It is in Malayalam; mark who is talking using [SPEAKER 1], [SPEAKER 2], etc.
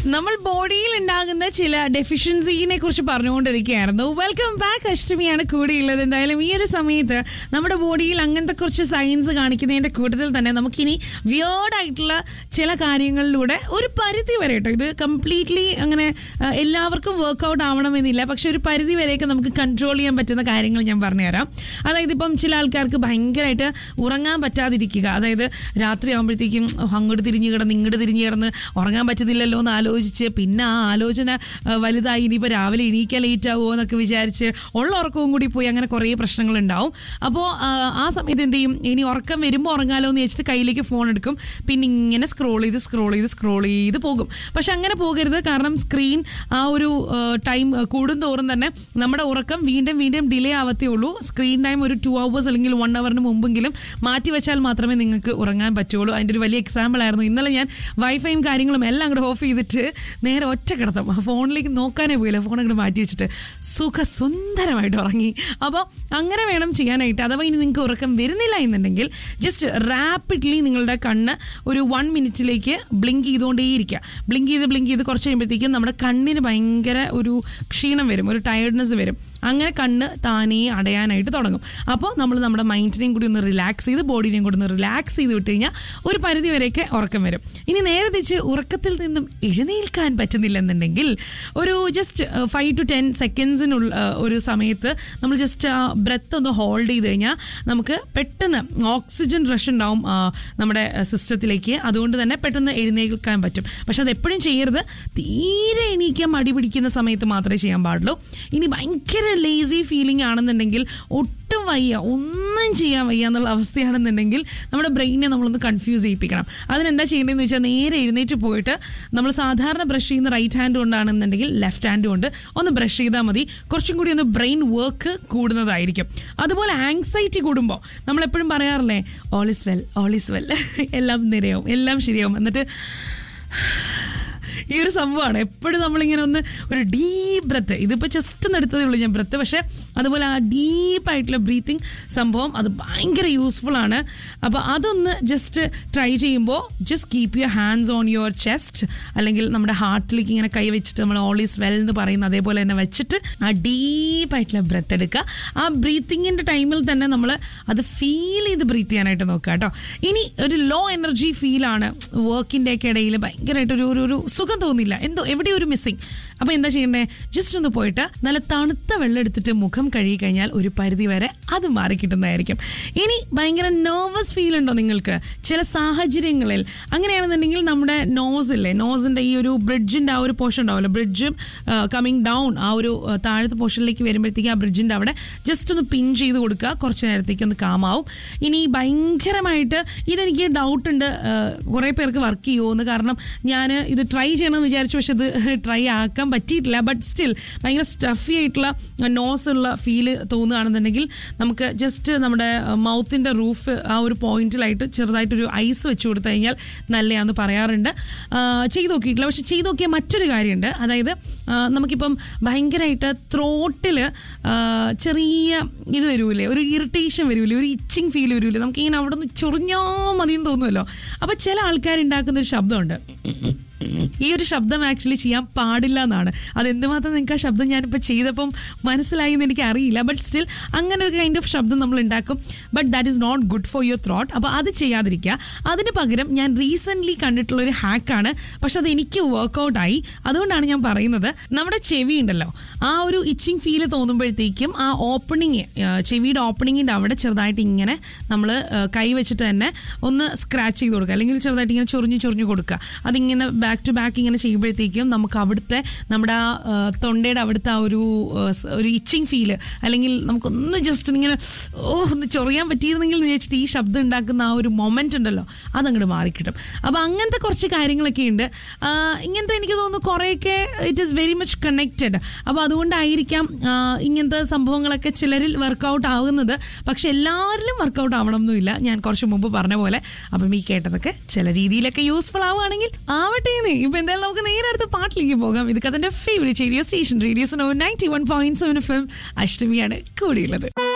[SPEAKER 1] നമ്മൾ ബോഡിയിൽ ഉണ്ടാകുന്ന ചില ഡെഫിഷ്യൻസിനെ കുറിച്ച് പറഞ്ഞുകൊണ്ടിരിക്കുകയായിരുന്നു വെൽക്കം ബാക്ക് അഷ്ടമിയാണ് കൂടിയുള്ളത് എന്തായാലും ഈ ഒരു സമയത്ത് നമ്മുടെ ബോഡിയിൽ അങ്ങനത്തെ കുറച്ച് സയൻസ് കാണിക്കുന്നതിന്റെ കൂട്ടത്തിൽ തന്നെ നമുക്കിനി വിയേർഡ് ആയിട്ടുള്ള ചില കാര്യങ്ങളിലൂടെ ഒരു പരിധി വരെ കേട്ടോ ഇത് കംപ്ലീറ്റ്ലി അങ്ങനെ ആ, എല്ലാവർക്കും വർക്ക്ഔട്ട് ആവണമെന്നില്ല പക്ഷെ ഒരു പരിധി വരെയൊക്കെ നമുക്ക് കൺട്രോൾ ചെയ്യാൻ പറ്റുന്ന കാര്യങ്ങൾ ഞാൻ പറഞ്ഞുതരാം അതായത് ഇപ്പം ചില ആൾക്കാർക്ക് ഭയങ്കരമായിട്ട് ഉറങ്ങാൻ പറ്റാതിരിക്കുക അതായത് രാത്രി ആകുമ്പോഴത്തേക്കും "ഓ, അങ്ങോട്ട് തിരിഞ്ഞു കിടന്ന് ഇങ്ങോട്ട് തിരിഞ്ഞു കിടന്ന് ഉറങ്ങാൻ പറ്റുന്നില്ലല്ലോ എന്ന് ആലോചിച്ച് പിന്നെ ആ ആലോചന ആ, വലുതായി ഇനിയിപ്പോൾ രാവിലെ എണീക്കാൻ ലേറ്റ് ആവുമോ എന്നൊക്കെ വിചാരിച്ച് ഉള്ള ഉറക്കവും കൂടി പോയി അങ്ങനെ കുറേ പ്രശ്നങ്ങൾ ഉണ്ടാവും അപ്പോൾ ആ സമയത്ത് എന്ത് ചെയ്യും ഇനി ഉറക്കം വരുമ്പോൾ ഉറങ്ങാലോ എന്ന് വെച്ചിട്ട് കയ്യിലേക്ക് ഫോൺ എടുക്കും പിന്നെ ഇങ്ങനെ സ്ക്രോൾ ചെയ്ത് സ്ക്രോൾ ചെയ്ത് സ്ക്രോൾ ചെയ്ത് പോകും പക്ഷെ അങ്ങനെ പോകരുത് കാരണം സ്ക്രീൻ ആ ഒരു ടൈം കൂടുന്തോറും തന്നെ നമ്മുടെ ഉറക്കം വീണ്ടും വീണ്ടും ഡിലേ ആവത്തേ ഉള്ളൂ സ്ക്രീൻ ടൈം ഒരു ടു അവേഴ്സ് അല്ലെങ്കിൽ വൺ അവറിന് മുമ്പെങ്കിലും മാറ്റി വെച്ചാൽ മാത്രമേ നിങ്ങൾക്ക് ഉറങ്ങാൻ പറ്റുള്ളൂ അതിൻ്റെ ഒരു വലിയ എക്സാമ്പിൾ ആയിരുന്നു ഇന്നലെ ഞാൻ വൈഫൈയും കാര്യങ്ങളും എല്ലാം അങ്ങോട്ട് ഓഫ് ചെയ്തിട്ട് നേരെ ഒറ്റ കിടത്തും ഫോണിലേക്ക് നോക്കാനേ പോയില്ല ഫോൺ അങ്ങോട്ട് മാറ്റി വെച്ചിട്ട് സുഖസുന്ദരമായിട്ട് ഉറങ്ങി അപ്പോൾ അങ്ങനെ വേണം ചെയ്യാനായിട്ട് അഥവാ ഇനി നിങ്ങൾക്ക് ഉറക്കം വരുന്നില്ല എന്നുണ്ടെങ്കിൽ ജസ്റ്റ് റാപ്പിഡ്ലി നിങ്ങളുടെ കണ്ണ് ഒരു വൺ മിനിറ്റിലേക്ക് ബ്ലിങ്ക് ചെയ്തുകൊണ്ടേയിരിക്കുക ബ്ലിങ്ക് ചെയ്ത് ബ്ലിങ്ക് ചെയ്ത് കുറച്ച് കഴിയുമ്പോഴത്തേക്കും നമ്മുടെ കണ്ണിന് ഭയങ്കര ഒരു ക്ഷീണം വരും ഒരു ടയർഡ്നെസ് വരും അങ്ങനെ കണ്ണ് താനേ അടയാനായിട്ട് തുടങ്ങും അപ്പോൾ നമ്മൾ നമ്മുടെ മൈൻഡിനെയും കൂടി ഒന്ന് റിലാക്സ് ചെയ്ത് ബോഡിനെയും കൂടി ഒന്ന് റിലാക്സ് ചെയ്ത് വിട്ട് കഴിഞ്ഞാൽ ഒരു പരിധി വരെയൊക്കെ ഉറക്കം വരും ഇനി നേരെ തിരിച്ച് ഉറക്കത്തിൽ നിന്നും എഴുന്നേൽക്കാൻ പറ്റുന്നില്ലെന്നുണ്ടെങ്കിൽ ഒരു ജസ്റ്റ് ഫൈവ് ടു ടെൻ സെക്കൻഡ്സിനുള്ള ഒരു സമയത്ത് നമ്മൾ ജസ്റ്റ് ആ ബ്രെത്ത് ഒന്ന് ഹോൾഡ് ചെയ്ത് കഴിഞ്ഞാൽ നമുക്ക് പെട്ടെന്ന് ഓക്സിജൻ റഷ് ഉണ്ടാവും ആ, നമ്മുടെ സിസ്റ്റത്തിലേക്ക് അതുകൊണ്ട് തന്നെ പെട്ടെന്ന് എഴുന്നേൽക്കാൻ പറ്റും പക്ഷെ അത് എപ്പോഴും ചെയ്യരുത് തീരെ എണീക്കാൻ മടി പിടിക്കുന്ന സമയത്ത് മാത്രമേ ചെയ്യാൻ പാടുള്ളൂ ഇനി ഭയങ്കര ലേസി ഫീലിംഗ് ആണെന്നുണ്ടെങ്കിൽ ഒട്ടും വയ്യ ഒന്നും ചെയ്യാൻ വയ്യ എന്നുള്ള അവസ്ഥയാണെന്നുണ്ടെങ്കിൽ നമ്മുടെ ബ്രെയിനെ നമ്മളൊന്ന് കൺഫ്യൂസ് ചെയ്യിപ്പിക്കണം അതിനെന്താ ചെയ്യേണ്ടതെന്ന് വെച്ചാൽ നേരെ എഴുന്നേറ്റ് പോയിട്ട് നമ്മൾ സാധാരണ ബ്രഷ് ചെയ്യുന്ന റൈറ്റ് ഹാൻഡ് കൊണ്ടാണെന്നുണ്ടെങ്കിൽ ലെഫ്റ്റ് ഹാൻഡ് കൊണ്ട് ഒന്ന് ബ്രഷ് ചെയ്താൽ മതി കുറച്ചും കൂടി ഒന്ന് ബ്രെയിൻ വർക്ക് കൂടുന്നതായിരിക്കും അതുപോലെ ആങ്സൈറ്റി കൂടുമ്പോൾ നമ്മൾ എപ്പോഴും പറയാറില്ലേ all is well all is well എല്ലാം നിരയാവും എല്ലാം ശരിയാവും എന്നിട്ട് ഈ ഒരു സംഭവമാണ് എപ്പോഴും നമ്മളിങ്ങനെ ഒന്ന് ഒരു ഡീപ്പ് ബ്രത്ത് ഇതിപ്പോൾ ജസ്റ്റ് എടുത്തതേ ഉള്ളൂ ഞാൻ ബ്രത്ത് പക്ഷേ അതുപോലെ ആ ഡീപ്പായിട്ടുള്ള ബ്രീത്തിങ് സംഭവം അത് ഭയങ്കര യൂസ്ഫുൾ ആണ് അപ്പോൾ അതൊന്ന് ജസ്റ്റ് ട്രൈ ചെയ്യുമ്പോൾ just keep your hands on your chest അല്ലെങ്കിൽ നമ്മുടെ ഹാർട്ടിലേക്ക് ഇങ്ങനെ കൈ വെച്ചിട്ട് നമ്മൾ ഓൾ ഈസ് വെൽ എന്ന് പറയുന്ന അതേപോലെ തന്നെ വെച്ചിട്ട് ആ ഡീപ്പായിട്ടുള്ള ബ്രത്ത് എടുക്കുക ആ ബ്രീത്തിങ്ങിൻ്റെ ടൈമിൽ തന്നെ നമ്മൾ അത് ഫീൽ ചെയ്ത് ബ്രീത്ത് ചെയ്യാനായിട്ട് നോക്കുക കേട്ടോ ഇനി ഒരു ലോ എനർജി ഫീലാണ് വർക്കിൻ്റെ ഒക്കെ ഇടയിൽ ഭയങ്കരമായിട്ട് ഒരു ഒരു ഒരു സുഖം തോന്നില്ല എന്തോ എവിടെയോ ഒരു മിസ്സിങ് അപ്പോൾ എന്താ ചെയ്യണ്ടേ ജസ്റ്റ് ഒന്ന് പോയിട്ട് നല്ല തണുത്ത വെള്ളം എടുത്തിട്ട് മുഖം കഴുകി കഴിഞ്ഞാൽ ഒരു പരിധി വരെ അത് മാറി കിട്ടുന്നതായിരിക്കും ഇനി ഭയങ്കര നെർവസ് ഫീൽ ഉണ്ടോ നിങ്ങൾക്ക് ചില സാഹചര്യങ്ങളിൽ അങ്ങനെയാണെന്നുണ്ടെങ്കിൽ നമ്മുടെ നോസില്ലേ നോസിൻ്റെ ഈ ഒരു ബ്രിഡ്ജിൻ്റെ ആ ഒരു പോർഷൻ ഉണ്ടാവുമല്ലോ ബ്രിഡ്ജും കമ്മിങ് ഡൗൺ ആ ഒരു ആ, താഴത്തെ പോർഷനിലേക്ക് വരുമ്പോഴത്തേക്ക് ആ ബ്രിഡ്ജിൻ്റെ അവിടെ ജസ്റ്റ് ഒന്ന് പിൻ ചെയ്ത് കൊടുക്കുക കുറച്ച് നേരത്തേക്ക് ഒന്ന് കാമാവും ഇനി ഭയങ്കരമായിട്ട് ഇതെനിക്ക് ഡൗട്ട് ഉണ്ട് കുറേ പേർക്ക് വർക്ക് ചെയ്യുമോ എന്ന് കാരണം ഞാൻ ഇത് ട്രൈ ചെയ്യണമെന്ന് വിചാരിച്ചു പക്ഷെ ഇത് ട്രൈ ആക്കാൻ പറ്റിയിട്ടില്ല ബട്ട് സ്റ്റിൽ ഭയങ്കര സ്റ്റഫി ആയിട്ടുള്ള നോസ് ഉള്ള ഫീല് തോന്നുകയാണെന്നുണ്ടെങ്കിൽ നമുക്ക് ജസ്റ്റ് നമ്മുടെ മൗത്തിൻ്റെ റൂഫ് ആ ഒരു പോയിന്റിലായിട്ട് ചെറുതായിട്ടൊരു ഐസ് വെച്ച് കൊടുത്തു കഴിഞ്ഞാൽ നല്ലതാണെന്ന് പറയാറുണ്ട് ആ, ചെയ്ത് നോക്കിയിട്ടില്ല പക്ഷെ ചെയ്ത് നോക്കിയ മറ്റൊരു കാര്യമുണ്ട് അതായത് ആ, നമുക്കിപ്പം ഭയങ്കരമായിട്ട് ത്രോട്ടിൽ ചെറിയ ഇത് വരൂലേ ഒരു ഇറിറ്റേഷൻ വരൂലേ ഒരു ഇച്ചിങ് ഫീൽ വരൂലേ നമുക്കിങ്ങനെ അവിടെ നിന്ന് ചൊറിഞ്ഞാൽ മതിയെന്ന് തോന്നുമല്ലോ അപ്പോൾ ചില ആൾക്കാരുണ്ടാക്കുന്ന ഒരു ശബ്ദമുണ്ട് ഈ ഒരു ശബ്ദം ആക്ച്വലി ചെയ്യാൻ പാടില്ല എന്നാണ് അത് എന്തുമാത്രം നിങ്ങൾക്ക് ആ ശബ്ദം ഞാനിപ്പോൾ ചെയ്തപ്പം മനസ്സിലായി എന്ന് എനിക്ക് അറിയില്ല ബട്ട് സ്റ്റിൽ അങ്ങനെ ഒരു കൈൻഡ് ഓഫ് ശബ്ദം നമ്മൾ ഉണ്ടാക്കും but that is not good for your throat അപ്പോൾ അത് ചെയ്യാതിരിക്കുക അതിന് പകരം ഞാൻ റീസെൻ്റ്ലി കണ്ടിട്ടുള്ള ഒരു ഹാക്കാണ് പക്ഷെ അത് എനിക്ക് വർക്കൗട്ട് ആയി അതുകൊണ്ടാണ് ഞാൻ പറയുന്നത് നമ്മുടെ ചെവി ഉണ്ടല്ലോ ആ ഒരു ഇച്ചിങ് ഫീല് തോന്നുമ്പോഴത്തേക്കും ആ ഓപ്പണിങ് ചെവിയുടെ ഓപ്പണിങ്ങിൻ്റെ അവിടെ ചെറുതായിട്ട് ഇങ്ങനെ നമ്മൾ കൈ വെച്ചിട്ട് തന്നെ ഒന്ന് സ്ക്രാച്ച് ചെയ്ത് കൊടുക്കുക അല്ലെങ്കിൽ ചെറുതായിട്ട് ഇങ്ങനെ ചൊറിഞ്ഞ് ചൊറിഞ്ഞ് കൊടുക്കുക അതിങ്ങനെ ബാക്ക് ടു ബാക്ക് ഇങ്ങനെ ചെയ്യുമ്പോഴത്തേക്കും നമുക്ക് അവിടുത്തെ നമ്മുടെ ആ ആ, തൊണ്ടയുടെ അവിടുത്തെ ആ ഒരു ആ, സ് ഒരു ഇച്ചിങ് ഫീല് അല്ലെങ്കിൽ നമുക്കൊന്ന് ജസ്റ്റ് ഇങ്ങനെ ഓ ഒന്ന് ചൊറിയാൻ പറ്റിയിരുന്നെങ്കിൽ എന്ന് വെച്ചിട്ട് ഈ ശബ്ദം ഉണ്ടാക്കുന്ന ആ ഒരു മൊമെന്റ് ഉണ്ടല്ലോ അതങ്ങോട്ട് മാറിക്കിട്ടും അപ്പോൾ അങ്ങനത്തെ കുറച്ച് കാര്യങ്ങളൊക്കെ ഉണ്ട് ആ, ഇങ്ങനത്തെ എനിക്ക് തോന്നുന്നു കുറേയൊക്കെ it is very much connected അപ്പോൾ അതുകൊണ്ടായിരിക്കാം ആ, ഇങ്ങനത്തെ സംഭവങ്ങളൊക്കെ ചിലരിൽ വർക്കൗട്ട് ആവുന്നത് പക്ഷെ എല്ലാവരിലും വർക്കൗട്ട് ആവണമെന്നില്ല ഞാൻ കുറച്ച് മുമ്പ് പറഞ്ഞ പോലെ അപ്പം ഈ കേട്ടതൊക്കെ ചില രീതിയിലൊക്കെ യൂസ്ഫുൾ ആവുകയാണെങ്കിൽ ആവട്ടെ ഇപ്പൊ എന്തായാലും നമുക്ക് നേരെ അടുത്ത പാട്ടിലേക്ക് പോകാം ഇത് കഥന്റെ favourite radio station radio ninety one point seven F M അഷ്ടമിയാണ് കൂടിയുള്ളത്